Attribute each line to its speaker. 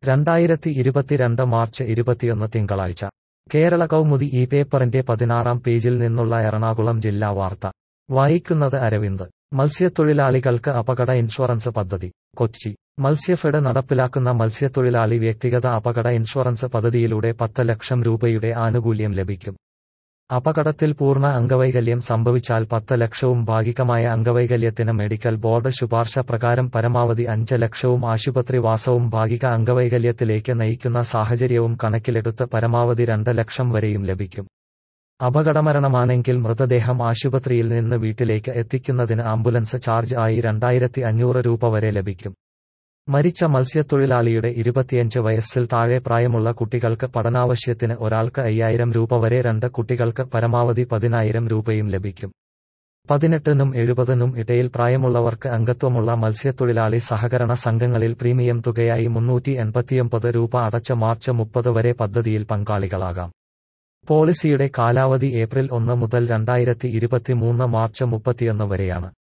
Speaker 1: രണ്ടായിരത്തി ഇരുപത്തിരണ്ട് മാർച്ച് ഇരുപത്തിയൊന്ന് തിങ്കളാഴ്ച കേരള കൗമുദി ഈ പേപ്പറിന്റെ പതിനാറാം പേജിൽ നിന്നുള്ള എറണാകുളം ജില്ലാ വാർത്ത വായിക്കുന്നത് അരവിന്ദ് മത്സ്യത്തൊഴിലാളികൾക്ക് അപകട ഇൻഷുറൻസ് പദ്ധതി കൊച്ചി മത്സ്യഫെഡ് നടപ്പിലാക്കുന്ന മത്സ്യത്തൊഴിലാളി വ്യക്തിഗത അപകട ഇൻഷുറൻസ് പദ്ധതിയിലൂടെ പത്ത് ലക്ഷം രൂപയുടെ ആനുകൂല്യം ലഭിക്കും അപകടത്തിൽ പൂർണ്ണ അംഗവൈകല്യം സംഭവിച്ചാൽ പത്ത് ലക്ഷവും ഭാഗികമായ അംഗവൈകല്യത്തിന് മെഡിക്കൽ ബോർഡ് ശുപാർശ പ്രകാരം പരമാവധി അഞ്ച് ലക്ഷവും ആശുപത്രി വാസവും ഭാഗിക അംഗവൈകല്യത്തിലേക്ക് നയിക്കുന്ന സാഹചര്യവും കണക്കിലെടുത്ത് പരമാവധി രണ്ട് ലക്ഷം വരെയും ലഭിക്കും അപകടമരണമാണെങ്കിൽ മൃതദേഹം ആശുപത്രിയിൽ നിന്ന് വീട്ടിലേക്ക് എത്തിക്കുന്നതിന് ആംബുലൻസ് ചാർജ് ആയി രണ്ടായിരത്തി അഞ്ഞൂറ് രൂപ വരെ ലഭിക്കും മരിച്ച മത്സ്യത്തൊഴിലാളിയുടെ ഇരുപത്തിയഞ്ച് വയസ്സിൽ താഴെ പ്രായമുള്ള കുട്ടികൾക്ക് പഠനാവശ്യത്തിന് ഒരാൾക്ക് അയ്യായിരം രൂപ വരെ രണ്ട് കുട്ടികൾക്ക് പരമാവധി പതിനായിരം രൂപയും ലഭിക്കും പതിനെട്ടിനും എഴുപതിനും ഇടയിൽ പ്രായമുള്ളവർക്ക് അംഗത്വമുള്ള മത്സ്യത്തൊഴിലാളി സഹകരണ സംഘങ്ങളിൽ പ്രീമിയം തുകയായി മുന്നൂറ്റി എൺപത്തിയൊമ്പത് രൂപ അടച്ച മാർച്ച് മുപ്പത് വരെ പദ്ധതിയിൽ പങ്കാളികളാകാം പോളിസിയുടെ കാലാവധി ഏപ്രിൽ ഒന്ന് മുതൽ രണ്ടായിരത്തി ഇരുപത്തിമൂന്ന് മാർച്ച് മുപ്പത്തിയൊന്ന് വരെയാണ്